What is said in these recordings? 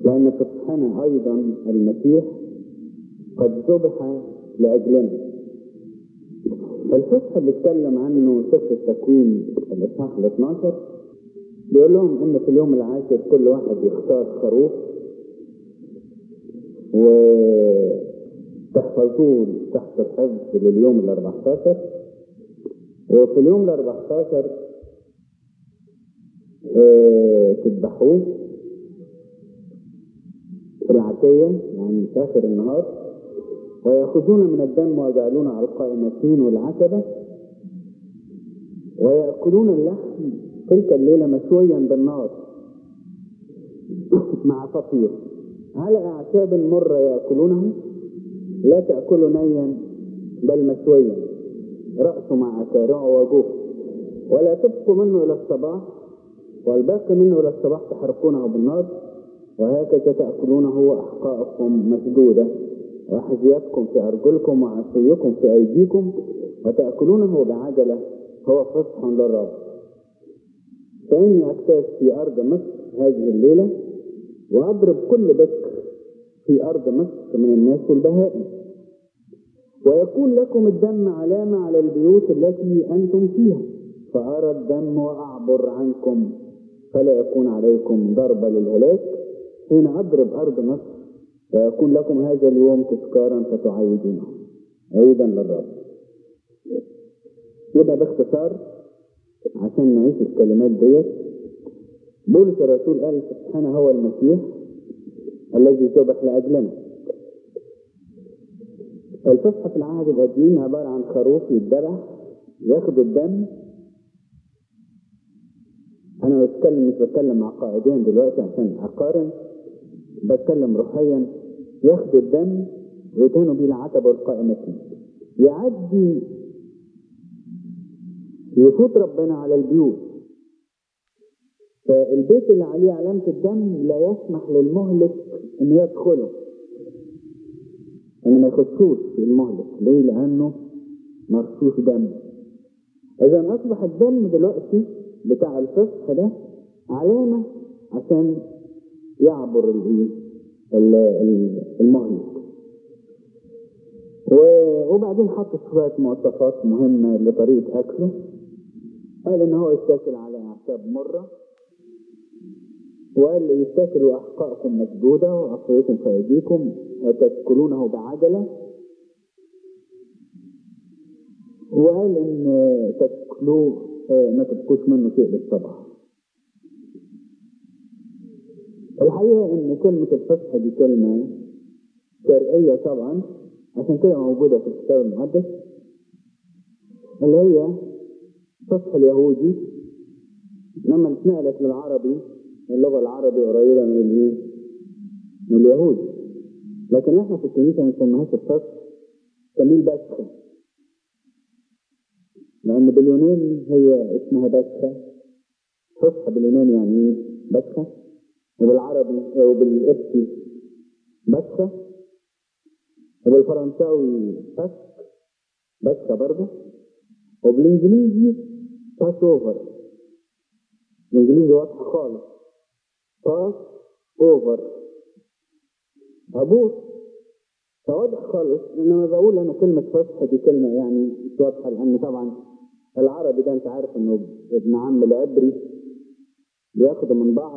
لأن فصحنا أيضا المسيح قد ذبح لأجلنا الفصح اللي اتكلم عنه سفر التكوين الإصحاح ال 12 بيقول لهم إن في اليوم العاشر كل واحد يختار خروف وتحفظوه تحت الحفظ لليوم ال 14 وفي اليوم ال 14 آه، تذبحوه في العشية يعني في آخر النهار ويأخذون من الدم ويجعلونه على القائمتين والعتبة ويأكلون اللحم تلك الليلة مشويا بالنار مع فطير على أعشاب مرة يأكلونه لا تأكلوا نيا بل مشويا رأسه مع أكارعه وجوه ولا تبقوا منه إلى الصباح والباقي منه إلى الصباح تحرقونه بالنار وهكذا تأكلونه وأحقاءكم مسدودة وأحذيتكم في أرجلكم وعصيكم في أيديكم وتأكلونه بعجلة هو فصح للرب فإني أجتاز في أرض مصر هذه الليلة وأضرب كل بكر في أرض مصر من الناس والبهائم ويكون لكم الدم علامة على البيوت التي أنتم فيها فأرى الدم وأعبر عنكم فلا يكون عليكم ضربة للهلاك حين أضرب أرض مصر ويكون لكم هذا اليوم تذكارا فتعيدونه عيدا للرب يبقى باختصار عشان نعيش الكلمات ديت بولس الرسول قال سبحانه هو المسيح الذي ذبح لأجلنا الفصحى في العهد القديم عبارة عن خروف يتذبح ياخد الدم أنا بتكلم مش بتكلم عقائديا دلوقتي عشان أقارن بتكلم روحيا ياخد الدم ويدهنوا بيه العتبة والقائمتين يعدي يفوت ربنا على البيوت فالبيت اللي عليه علامة الدم لا يسمح للمهلك انه يدخله انه ما يخشوش المهلك ليه لانه مرشوش دم اذا اصبح الدم دلوقتي بتاع الفصح ده علامة عشان يعبر ال- ال- ال- المهلك و- وبعدين حط شوية مواصفات مهمة لطريقة أكله قال إن هو يتاكل على أعشاب مرة وقال يتاكل وأحقاءكم مسدودة وعصيكم في أيديكم وتأكلونه بعجلة وقال إن تاكلوه آه، ما تبكوش منه شيء للصباح الحقيقة إن كلمة الفصح دي كلمة شرقية طبعا عشان كده موجودة في الكتاب المقدس اللي هي فصح اليهودي لما اتنقلت للعربي اللغة العربي قريبة من الايه؟ من اليهودي لكن احنا في الكنيسة ما نسميهاش الفصح نسميه البسخة لأن باليوناني هي اسمها بسخة فصح باليوناني يعني ايه؟ بسخة وبالعربي وبالقبطي بسخة وبالفرنساوي فسك بسخة برضه وبالانجليزي باس اوفر الانجليزي واضحة خالص باس اوفر ابوس فواضح خالص انما بقول انا كلمة فصح دي كلمة يعني مش واضحة لان طبعا العربي ده انت عارف انه ابن عم العبري بياخدوا من بعض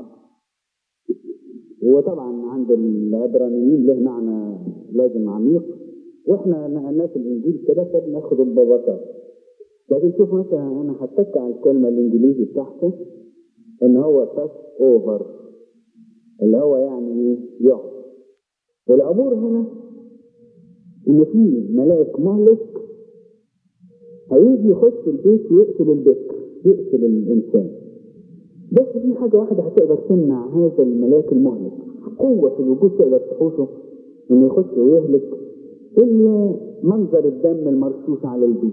وطبعا عند العبرانيين له معنى لازم عميق واحنا نقلناه في الانجيل كده فبناخده ببساطه لكن شوف مثلا انا هتك على الكلمه الانجليزي بتاعته ان هو باس اوفر اللي هو يعني ايه يقعد والعبور هنا ان في ملاك مهلك هيجي يخش البيت ويقتل البكر يقتل الانسان بس في حاجة واحدة هتقدر تمنع هذا الملاك المهلك قوة في الوجود تقدر تحوشه انه يخش ويهلك الا منظر الدم المرشوش على البيت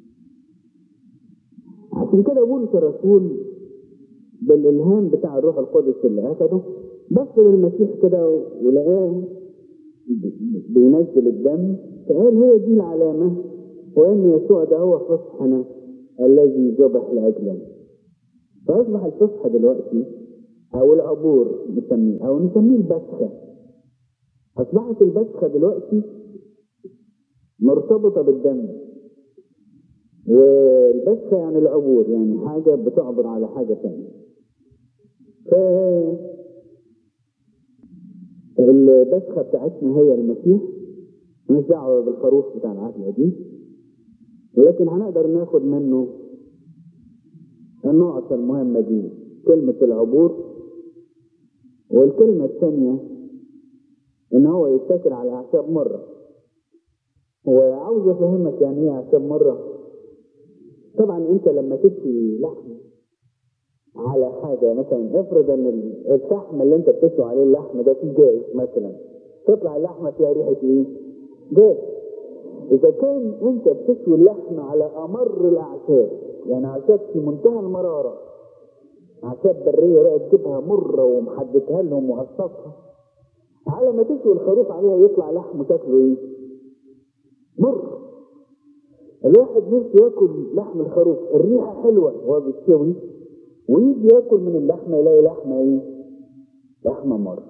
عشان كده بولس الرسول بالالهام بتاع الروح القدس اللي اخده بص للمسيح كده ولقاه بينزل الدم فقال هي دي العلامة وان يسوع ده هو فصحنا الذي ذبح لاجلنا فاصبح الفصح دلوقتي او العبور نسميه او نسميه البسخة اصبحت البسخة دلوقتي مرتبطة بالدم والبسخة يعني العبور يعني حاجة بتعبر على حاجة ثانية ف البسخة بتاعتنا هي المسيح مش دعوة بالخروف بتاع العهد القديم لكن هنقدر ناخد منه النقطة المهمة دي كلمة العبور والكلمة الثانية إن هو يتكل على أعشاب مرة وعاوز أفهمك يعني إيه أعشاب مرة طبعا أنت لما تشوي لحم على حاجة مثلا افرض إن الفحم اللي أنت بتشوي عليه اللحم ده فيه جاز مثلا تطلع اللحمة فيها ريحة إيه؟ جاز إذا كان أنت بتشوي اللحم على أمر الأعشاب يعني أعشاب في منتهى المرارة أعشاب برية بقى تجيبها مرة ومحددها لهم وقصصها على ما تشوي الخروف عليها يطلع لحم شكله إيه؟ مر الواحد نفسه ياكل لحم الخروف الريحة حلوة وهو بيتشوي ويجي ياكل من اللحمة يلاقي لحمة إيه؟ لحمة مر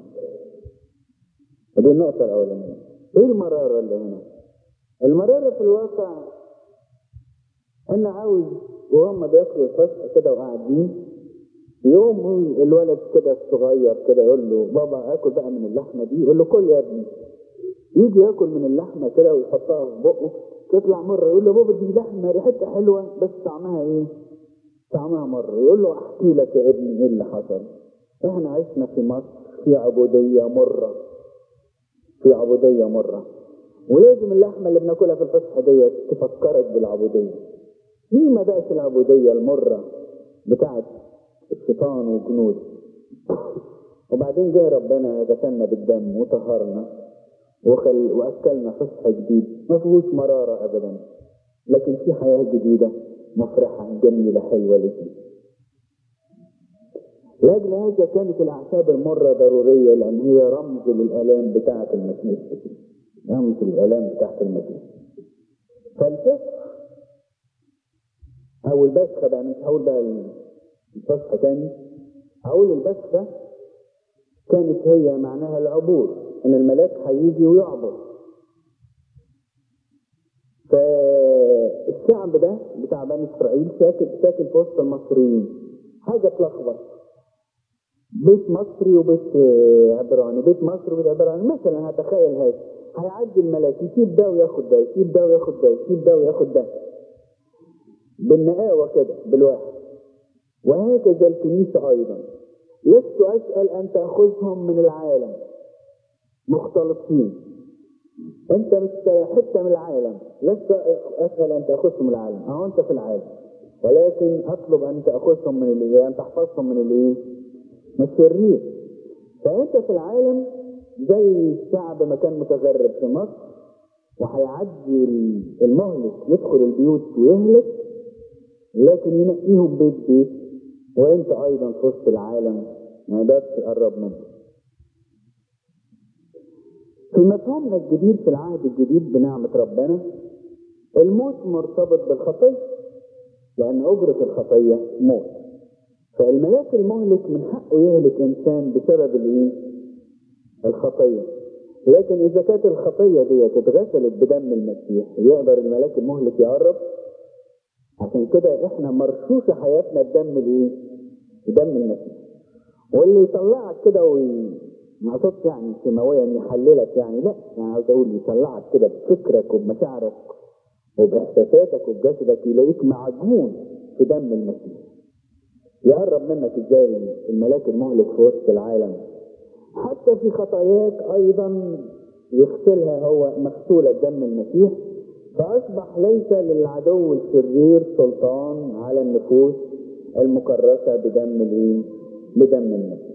دي النقطة الأولانية إيه المرارة اللي هنا؟ المرارة في الواقع إن عاوز وهم بياكلوا الفسح كده وقاعدين يوم الولد كده الصغير كده يقول له بابا اكل بقى من اللحمه دي يقول له كل يا ابني يجي ياكل من اللحمه كده ويحطها في بقه تطلع مره يقول له بابا دي لحمه ريحتها حلوه بس طعمها ايه؟ طعمها مره يقول له احكي لك يا ابني ايه اللي حصل احنا عشنا في مصر في عبوديه مره في عبوديه مره ولازم اللحمه اللي بناكلها في الفسحه ديت تفكرك بالعبوديه مين ما بقاش العبوديه المره بتاعت الشيطان وجنوده وبعدين جه ربنا غسلنا بالدم وطهرنا وخل... واكلنا فسح جديد ما فيهوش مراره ابدا لكن في حياه جديده مفرحه جميله حلوه لذيذه لاجل هذا كانت الاعشاب المره ضروريه لان هي رمز للالام بتاعه المسيح رمز للالام بتاعه المسيح فالفسح او البسخه بقى مش هقول بقى الفسحة تاني أقول البسخة كانت هي معناها العبور إن الملاك هيجي ويعبر فالشعب ده بتاع بني إسرائيل ساكن ساكن في وسط المصريين حاجة تلخبط بيت مصري وبيت عبراني بيت مصري وبيت عبراني مثلا هتخيل هذا هيعدي الملاك يسيب ده وياخد ده يسيب ده وياخد ده يسيب ده وياخد ده بالنقاوة كده بالواحد وهكذا الكنيسة أيضا لست أسأل أن تأخذهم من العالم مختلطين أنت مش حتة من العالم لست أسأل أن تأخذهم من العالم أهو أنت في العالم ولكن أطلب أن تأخذهم من الإيه أن تحفظهم من الإيه من الشرير فأنت في العالم زي الشعب ما كان متغرب في مصر وهيعدي المهلك يدخل البيوت ويهلك لكن ينقيهم بيت بيت وانت ايضا في وسط العالم ما يقدرش تقرب منه في مفهومنا الجديد في العهد الجديد بنعمة ربنا الموت مرتبط بالخطية لأن أجرة الخطية موت فالملاك المهلك من حقه يهلك إنسان بسبب الإيه؟ الخطية لكن إذا كانت الخطية دي اتغسلت بدم المسيح يقدر الملاك المهلك يقرب عشان كده احنا مرشوش حياتنا بدم الايه؟ بدم المسيح. واللي يطلعك كده وي... ما اقصدش يعني سماويا يحللك يعني لا يعني عاوز اقول يطلعك كده بفكرك وبمشاعرك وباحساساتك وبجسدك يلاقيك معجون في دم المسيح. يقرب منك ازاي الملاك المهلك في وسط العالم حتى في خطاياك ايضا يغسلها هو مغسوله بدم المسيح فأصبح ليس للعدو الشرير سلطان على النفوس المكرسة بدم الايه؟ بدم المسيح.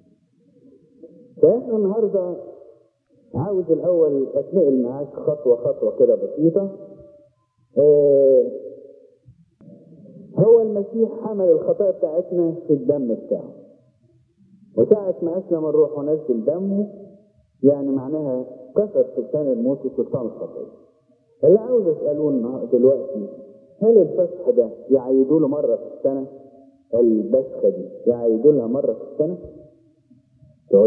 فاحنا النهارده عاوز الأول أتنقل معاك خطوة خطوة كده بسيطة. آه هو المسيح حمل الخطايا بتاعتنا في الدم بتاعه. وساعة ما أسلم الروح ونزل دمه يعني معناها كسر سلطان الموت وسلطان الخطية. اللي عاوز اساله دلوقتي هل الفسح ده يعيدوا له مره في السنه البسخة دي يعني يجوا لها مرة في السنة